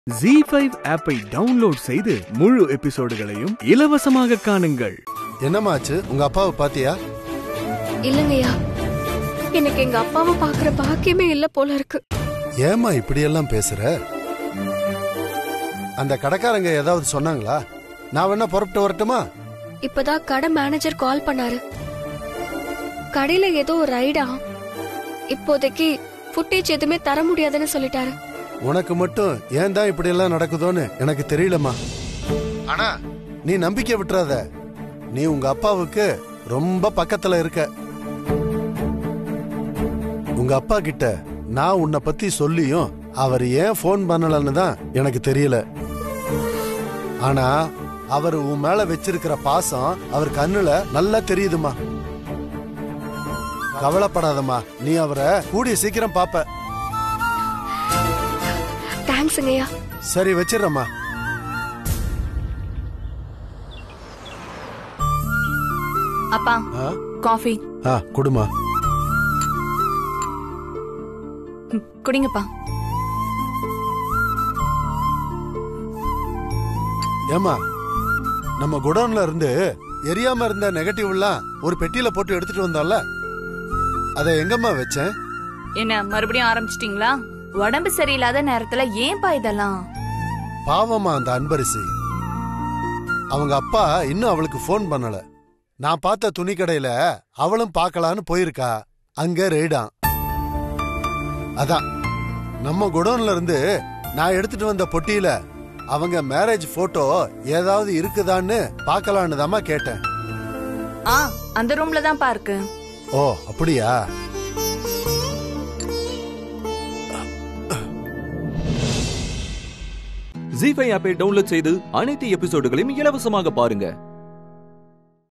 G five ஆப்பை download செய்து முழு எபிசோடுகளையும் இலவசமாக காணுங்கள் என்னமாச்சு உங்க அப்பாவை பாத்தியா இல்லங்கய்யா எனக்கு எங்க அப்பாவை பாக்குற பாக்கியமே இல்ல போல இருக்கு ஏமா இப்படியெல்லாம் பேசுற அந்த கடைக்காரங்க ஏதாவது சொன்னாங்களா நான் வேணா புறப்பட்டு வரட்டுமா இப்பதான் கடை மேனேஜர் கால் பண்ணாரு கடையில ஏதோ ஒரு ரைடா இப்போதைக்கு ஃபுட்டேஜ் எதுவுமே தர முடியாதுன்னு சொல்லிட்டாரு உனக்கு மட்டும் ஏன் தான் இப்படி எல்லாம் நடக்குதோன்னு எனக்கு தெரியலம்மா ஆனா நீ நம்பிக்கை விட்டுறாத நீ உங்க அப்பாவுக்கு ரொம்ப பக்கத்துல இருக்க உங்க அப்பா கிட்ட நான் உன்னை பத்தி சொல்லியும் அவர் ஏன் ஃபோன் பண்ணலன்னு தான் எனக்கு தெரியல ஆனா அவர் உன் மேல வச்சிருக்கிற பாசம் அவர் கண்ணுல நல்லா தெரியுதுமா கவலைப்படாதம்மா நீ அவரை கூடிய சீக்கிரம் பாப்ப தேங்க்ஸுங்கய்யா சரி வச்சிடுறம்மா அப்பா ஆ? காஃபி ஆ குடுமா ம், குடிங்கப்பா ஏமா நம்ம குடோன்ல இருந்து எரியாம இருந்த நெகட்டிவ் எல்லாம் ஒரு பெட்டியில போட்டு எடுத்துட்டு வந்தோம்ல அதை எங்கம்மா வச்சேன் என்ன மறுபடியும் ஆரம்பிச்சிட்டீங்களா உடம்பு சரியில்லாத நேரத்துல ஏன்பா இதெல்லாம் பாவமா அந்த அன்பரிசி அவங்க அப்பா இன்னும் அவளுக்கு ஃபோன் பண்ணல நான் பார்த்த துணி கடையில அவளும் பார்க்கலான்னு போயிருக்கா அங்க ரெய்டான் அதான் நம்ம குடோன்ல இருந்து நான் எடுத்துட்டு வந்த பொட்டியில அவங்க மேரேஜ் போட்டோ ஏதாவது இருக்குதான்னு பார்க்கலான்னு தாம்மா கேட்டேன் ஆ அந்த ரூம்ல தான் இருக்கு ஓ அப்படியா ஜி ஃபைவ் ஆப்பை டவுன்லோட் செய்து அனைத்து எபிசோடுகளையும் இலவசமாக பாருங்க